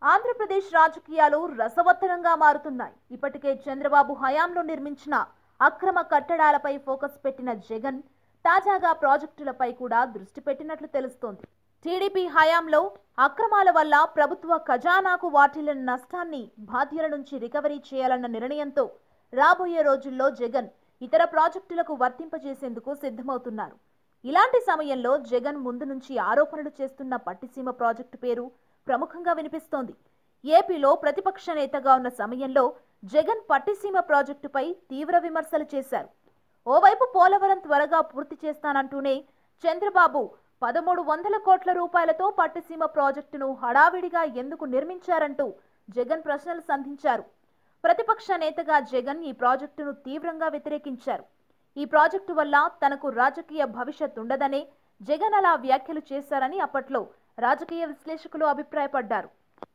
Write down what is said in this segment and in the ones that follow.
ఆంధ్రప్రదేశ్ రాజకీయాలు రసవత్తరంగా మారుతున్నాయి ఇప్పటికే చంద్రబాబు హయాంలో నిర్మించిన అక్రమ కట్టడాలపై ఫోకస్ పెట్టిన జగన్ తాజాగా ప్రాజెక్టులపై కూడా దృష్టి పెట్టినట్లు తెలుస్తోంది టీడీపీ హయాంలో అక్రమాల వల్ల ప్రభుత్వ ఖజానాకు వాటిల్లిన నష్టాన్ని బాధ్యుల నుంచి రికవరీ చేయాలన్న నిర్ణయంతో రాబోయే రోజుల్లో జగన్ ఇతర ప్రాజెక్టులకు వర్తింపజేసేందుకు సిద్ధమవుతున్నారు ఇలాంటి సమయంలో జగన్ ముందు నుంచి ఆరోపణలు చేస్తున్న పట్టిసీమ ప్రాజెక్టు పేరు ప్రముఖంగా వినిపిస్తోంది ఏపీలో ప్రతిపక్ష నేతగా ఉన్న సమయంలో జగన్ పట్టిసీమ ప్రాజెక్టుపై తీవ్ర విమర్శలు చేశారు ఓవైపు పోలవరం త్వరగా పూర్తి చేస్తానంటూనే చంద్రబాబు పదమూడు వందల కోట్ల రూపాయలతో పట్టిసీమ ప్రాజెక్టును హడావిడిగా ఎందుకు నిర్మించారంటూ జగన్ ప్రశ్నలు సంధించారు ప్రతిపక్ష నేతగా జగన్ ఈ ప్రాజెక్టును తీవ్రంగా వ్యతిరేకించారు ఈ ప్రాజెక్టు వల్ల తనకు రాజకీయ భవిష్యత్ ఉండదనే జగన్ అలా వ్యాఖ్యలు చేశారని అప్పట్లో రాజకీయ విశ్లేషకులు అభిప్రాయపడ్డారు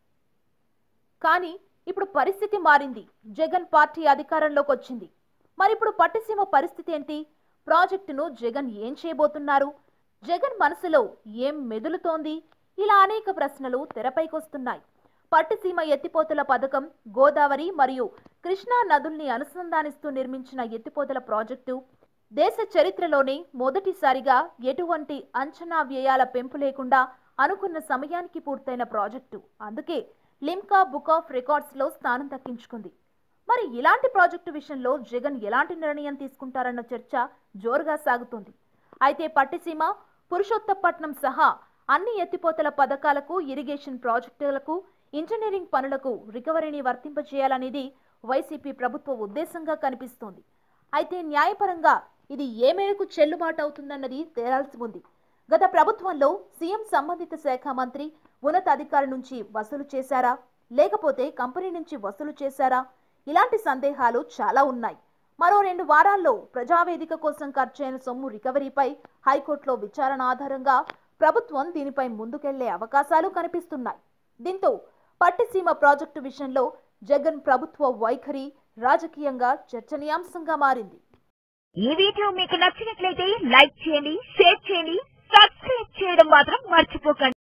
కానీ ఇప్పుడు పరిస్థితి మారింది జగన్ పార్టీ అధికారంలోకి వచ్చింది మరి ఇప్పుడు పట్టిసీమ పరిస్థితి ఏంటి ప్రాజెక్టును జగన్ ఏం చేయబోతున్నారు జగన్ మనసులో ఏం మెదులుతోంది ఇలా అనేక ప్రశ్నలు తెరపైకొస్తున్నాయి పట్టిసీమ ఎత్తిపోతల పథకం గోదావరి మరియు కృష్ణా నదుల్ని అనుసంధానిస్తూ నిర్మించిన ఎత్తిపోతల ప్రాజెక్టు దేశ చరిత్రలోనే మొదటిసారిగా ఎటువంటి అంచనా వ్యయాల పెంపు లేకుండా అనుకున్న సమయానికి పూర్తయిన ప్రాజెక్టు అందుకే లిమ్కా బుక్ ఆఫ్ రికార్డ్స్ లో స్థానం దక్కించుకుంది మరి ఇలాంటి ప్రాజెక్టు విషయంలో జగన్ ఎలాంటి నిర్ణయం తీసుకుంటారన్న చర్చ జోరుగా సాగుతుంది అయితే పట్టిసీమ పురుషోత్తపట్నం సహా అన్ని ఎత్తిపోతల పథకాలకు ఇరిగేషన్ ప్రాజెక్టులకు ఇంజనీరింగ్ పనులకు రికవరీని వర్తింపజేయాలనేది వైసీపీ ప్రభుత్వ ఉద్దేశంగా కనిపిస్తోంది అయితే న్యాయపరంగా ఇది ఏ మేరకు చెల్లుబాటు అవుతుందన్నది తేలాల్సి ఉంది గత ప్రభుత్వంలో సీఎం సంబంధిత శాఖ మంత్రి ఉన్నతాధికారి నుంచి వసూలు చేశారా లేకపోతే కంపెనీ నుంచి వసూలు చేశారా ఇలాంటి సందేహాలు చాలా ఉన్నాయి మరో రెండు వారాల్లో ప్రజావేదిక కోసం ఖర్చైన సొమ్ము రికవరీపై హైకోర్టులో విచారణ ఆధారంగా ప్రభుత్వం దీనిపై ముందుకెళ్లే అవకాశాలు కనిపిస్తున్నాయి దీంతో పట్టిసీమ ప్రాజెక్టు విషయంలో జగన్ ప్రభుత్వ వైఖరి రాజకీయంగా చర్చనీయాంశంగా మారింది ఈ వీడియో మీకు నచ్చినట్లయితే లైక్ చేయండి షేర్ చేయండి సబ్స్క్రైబ్ చేయడం మాత్రం మర్చిపోకండి